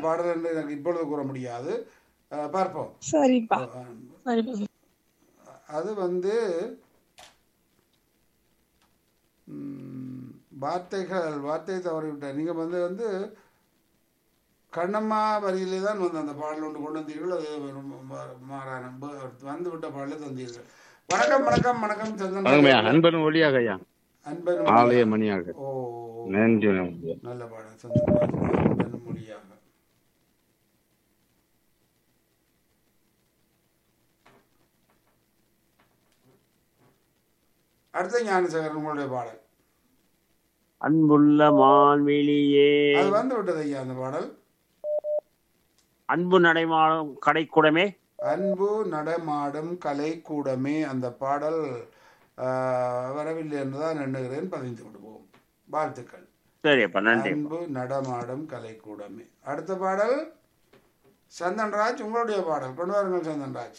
பாடல் என்று எனக்கு இப்பொழுது கூற முடியாது அஹ், பார்ப்போம் சரிப்பா அஹ், சரிப்பா சரி. அது வந்து ம், வார்த்தைகள் வார்த்தை தவறிவிட்டார் நீங்கள் வந்து வந்து கண்ணம்மா வரியிலே தான் வந்து அந்த பாடல் ஒன்று கொண்டு வந்தீர்கள் அது ரொம்ப மா- மாறான ப- வந்து விட்ட பாடலை தந்தீர்கள் வணக்கம் வணக்கம் வணக்கம் சந்தன் வணக்கம்யா அன்பன் ஒளியாக ஐயா அன்பன் ஆலய மணியாக ஓ நன்றி நல்ல பாடல் சந்தன் அன்பன் மொழியாக அடுத்த ஞானசேகரன் உங்களுடைய பாடல் அன்புள்ள மான்வெளியே அது வந்து விட்டது ஐயா அந்த பாடல் அன்பு நடைமாடும் கடைக்குடமே அன்பு நடமாடும் கலை கூடமே அந்த பாடல் ஆஹ், வரவில்லை என்றுதான் எண்ணுகிறேன் பதிந்து விடுவோம் வாழ்த்துக்கள் சரியப்பா நன்றி அன்பு நடமாடும் கலை கூடமே அடுத்த பாடல் சந்தன்ராஜ் உங்களுடைய பாடல் கொண்டு வாருங்கள் சந்தன்ராஜ்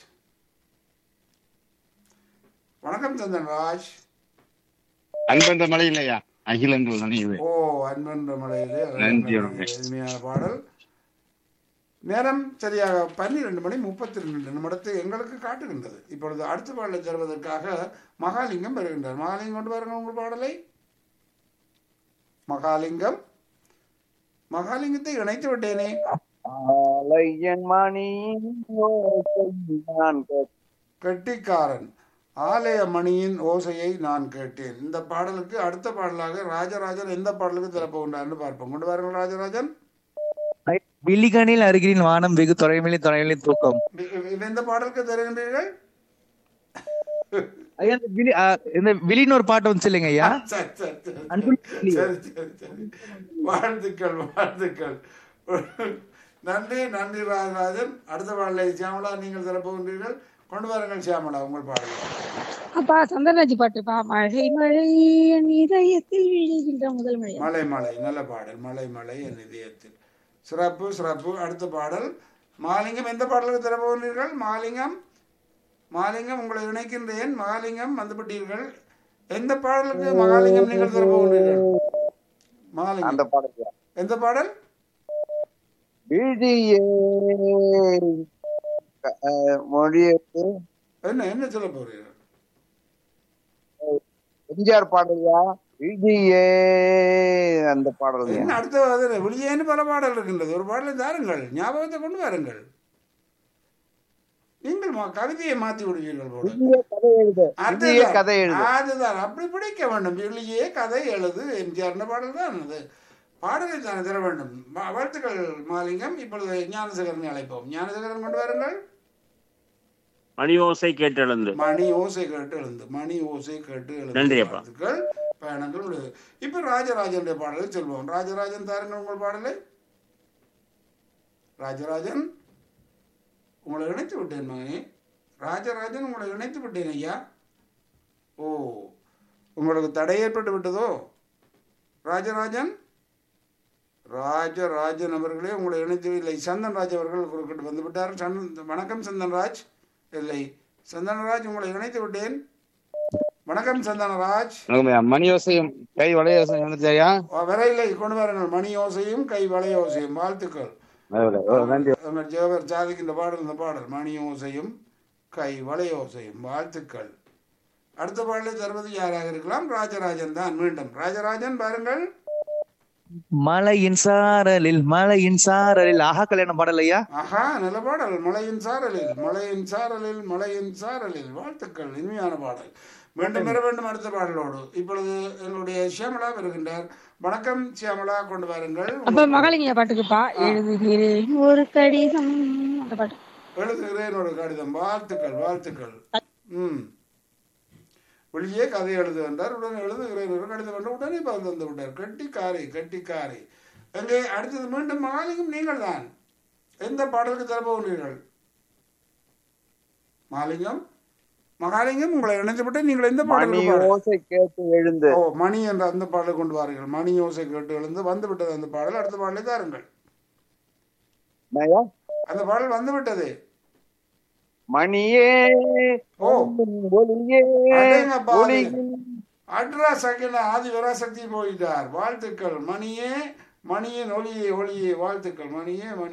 வணக்கம் சந்தன்ராஜ் அன்பன்ற மலை இல்லையா அகிலங்கள் நினைவு ஓ அன்பென்ற மலையிலே நன்றி, இனிமையான பாடல் நேரம் சரியாக பன்னிரெண்டு மணி முப்பத்தி ரெண்டு நிமிடத்தை எங்களுக்கு காட்டுகின்றது இப்பொழுது அடுத்த பாடலை தருவதற்காக மகாலிங்கம் வருகின்றார் மகாலிங்கம் கொண்டு பாருங்க உங்கள் பாடலை மகாலிங்கம் மகாலிங்கத்தை இணைத்து விட்டேனே ஆலயன் மணியின் ஓசை நான் கேட்டேன். கெட்டிக்காரன் ஆலய மணியின் ஓசையை நான் கேட்டேன் இந்த பாடலுக்கு அடுத்த பாடலாக ராஜராஜன் எந்த பாடலுக்கு திறப்புகின்றார்னு பார்ப்போம் கொண்டு வாருங்கள் ராஜராஜன் விழிகனில் அருகினில் வானம் வெகு தொலைவிலே தொலைவிலே தூக்கம் இ- இ- இந்த பாடலுக்கு தருகின்றீர்கள் ஐயா இந்த விழி ஆ, இந்த விழின்னு ஒரு பாட்டு வந்துச்சு இல்லைங்க ஐயா சரி, சரி, சரி. அன்புள்ள கிளி. சரி, சரி, சரி. வாழ்த்துக்கள் வாழ்த்துக்கள் நன்றி நன்றி ராஜராஜன் அடுத்த பாடலை சியாமலா நீங்கள் திறப்புகின்றீர்கள் கொண்டு வாருங்கள் சியாமலா உங்கள் பாடல் அப்பா சந்தனராஜ் பாட்டுப்பா மழை மழை என் இதயத்தில் விழுகின்ற முதல் மழை மலை மலை நல்ல பாடல் மலை மலை என் இதயத்தில் சிறப்பு சிறப்பு அடுத்த பாடல் மாலிங்கம் எந்த பாடலுக்கு திறப்புகின்றீர்கள் மாலிங்கம் மாலிங்கம் உங்களை இணைக்கின்றேன் மாலிங்கம் வந்துவிட்டீர்கள் எந்த பாடலுக்கு மகாலிங்கம் நீங்கள் திறப்புகின்றீர்கள் மாலிங்கம் அந்த பாடல் எந்த பாடல் விழியே அஹ், மொழியத்து என்ன என்ன சொல்ல போறீர்கள் எம்ஜிஆர் பாடலையா விழியே அந்த பாடல் என்ன அடுத்த அது விழியேன்னு பல பாடல் இருக்கின்றது ஒரு பாடலை தாருங்கள் ஞாபகத்தை கொண்டு வாருங்கள் நீங்கள் மா- கவிதையை மாத்தி விடுவீர்கள் போல விழியே கதை எழுது விழியே அதுதான். கதை எழுது அதுதான் அப்படி பிடிக்க வேண்டும் விழியே கதை எழுது எம்ஜிஆர் பாடல் தான் அது பாடலை தானே தர வேண்டும் வா- வாழ்த்துக்கள் மாலிங்கம் இப்பொழுது ஞானசேகரனை அழைப்போம் ஞானசேகரன் கொண்டு வாருங்கள் மணி ஓசை கேட்டெழுந்து மணி ஓசை கேட்டு எழுந்து மணி ஓசை கேட்டு எழுந்து நன்றி அப்பா. வாழ்த்துக்கள் பயணங்கள் உள்ளது இப்ப ராஜராஜனுடைய பாடலை சொல்வோம் ராஜராஜன் தாருங்கள் உங்கள் பாடலை ராஜராஜன் உங்களை இணைத்து விட்டேன் மகனே ராஜராஜன் உங்களை இணைத்து விட்டேன் ஐயா ஓ உங்களுக்கு தடை ஏற்பட்டு விட்டதோ ராஜராஜன் ராஜராஜன் அவர்களே உங்களை இணைத்து இல்லை சந்தன்ராஜ் அவர்கள் குறுக்கிட்டு வந்து விட்டார் சந்தன் வணக்கம் சந்தன்ராஜ் இல்லை சந்தனராஜ் உங்களை இணைத்து விட்டேன் வணக்கம் சந்தனராஜ் வணக்கம்யா மணி யோசையும் கை வளைய யோசையும் வந்துச்சையா விரையிலை கொண்டு வாருங்கள் மணி ஓசையும் கை வளையோசையும் வாழ்த்துக்கள் நன்றி எங்கள் ஜெகவர் சாதிக்கின்ற பாடல் இந்த பாடல் மணி ஓசையும் கை வளையோசையும் வாழ்த்துக்கள் அடுத்த பாடலை தருவது யாராக இருக்கலாம் ராஜராஜன் தான் மீண்டும் ராஜராஜன் பாருங்கள் மலையின் சாரலில் மலையின் சாரலில் ஆஹா கல்யாணம் பாடல் ஐயா ஆஹா நல்ல பாடல் மலையின் சாரலில் மலையின் சாரலில் மலையின் சாரலில் வாழ்த்துக்கள் இனிமையான பாடல் மீண்டும் பெற வேண்டும் அடுத்த பாடலோடு இப்பொழுது எங்களுடைய சியாமலா வருகின்றார் வணக்கம் சியாமலா கொண்டு வாருங்கள் அப்ப மகாலிங்க பாட்டுக்குப்பா எழுதுகிறேன் ஒரு கடிதம் அந்த பாட்டு எழுதுகிறேன் ஒரு கடிதம் வாழ்த்துக்கள் வாழ்த்துக்கள் ம் வெளியே கதை எழுது என்றார் உடனே எழுதுகிறேன் ஒரு கடிதம் என்று உடனே பதில் வந்து விட்டார் கெட்டிக்காரி கெட்டிக்காரி எங்கே அடுத்தது மீண்டும் மாலிங்கம் நீங்கள் தான் எந்த பாடலுக்கு தரப்போகிறீர்கள் மாலிங்கம் மகாலிங்கம் உங்களை இணைந்து விட்டு நீங்கள் எந்த மணி பாடலுக்கு பாட ஓசை கேட்டு எழுந்து ஓ மணி என்ற அந்த பாடலை கொண்டு வாருங்கள் மணி ஓசை கேட்டு எழுந்து வந்து விட்டது அந்த பாடல் அடுத்த பாடலை தாருங்கள் என்னய்யா? அந்த பாடல் வந்து விட்டது மணியே ஓ ஒளியே அடேங்கப்பா, அது- ஒளியின் அட்ரா சகில ஆதி வராசக்தி போயிட்டார் வாழ்த்துக்கள் மணியே மணியின் ஒளியே ஒளியே வாழ்த்துக்கள் மணியே மணி